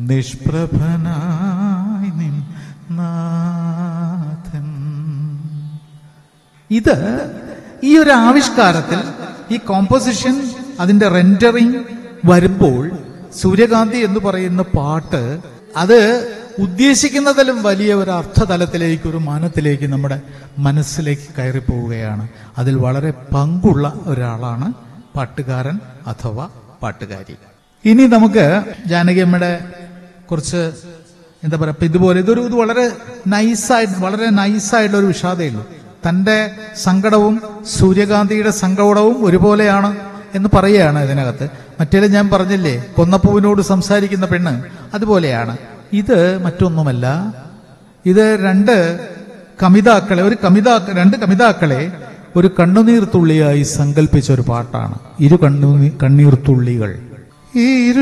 നിഷ്പ്രഭനായി നിൻ നാഥൻ ഇത് ഈ ഒരു ആവിഷ്കാരത്തിൽ ഈ കോമ്പോസിഷൻ അതിന്റെ റെൻഡറിങ് വരുമ്പോൾ സൂര്യകാന്തി എന്ന് പറയുന്ന പാട്ട് അത് ഉദ്ദേശിക്കുന്നതിലും വലിയ ഒരു അർത്ഥതലത്തിലേക്ക് ഒരു മാനത്തിലേക്ക് നമ്മുടെ മനസ്സിലേക്ക് കയറി പോവുകയാണ് അതിൽ വളരെ പങ്കുള്ള ഒരാളാണ് പാട്ടുകാരൻ അഥവാ പാട്ടുകാരി ഇനി നമുക്ക് ജാനകിയമ്മയുടെ കുറച്ച് എന്താ പറയാ ഇപ്പൊ ഇതുപോലെ ഇതൊരു ഇത് വളരെ നൈസായിട്ട് വളരെ നൈസായിട്ടുള്ള ഒരു വിഷാദയുള്ളൂ തന്റെ സങ്കടവും സൂര്യകാന്തിയുടെ സങ്കടവും ഒരുപോലെയാണ് എന്ന് പറയുകയാണ് ഇതിനകത്ത് മറ്റേ ഞാൻ പറഞ്ഞില്ലേ കൊന്നപ്പൂവിനോട് സംസാരിക്കുന്ന പെണ്ണ് അതുപോലെയാണ് ഇത് മറ്റൊന്നുമല്ല ഇത് രണ്ട് കമിതാക്കളെ ഒരു കമിതാ രണ്ട് കമിതാക്കളെ ഒരു കണ്ണുനീർ തുള്ളിയായി സങ്കല്പിച്ച ഒരു പാട്ടാണ് ഇരു കണ്ണു കണ്ണീർ തുള്ളികൾ ഈ ഇരു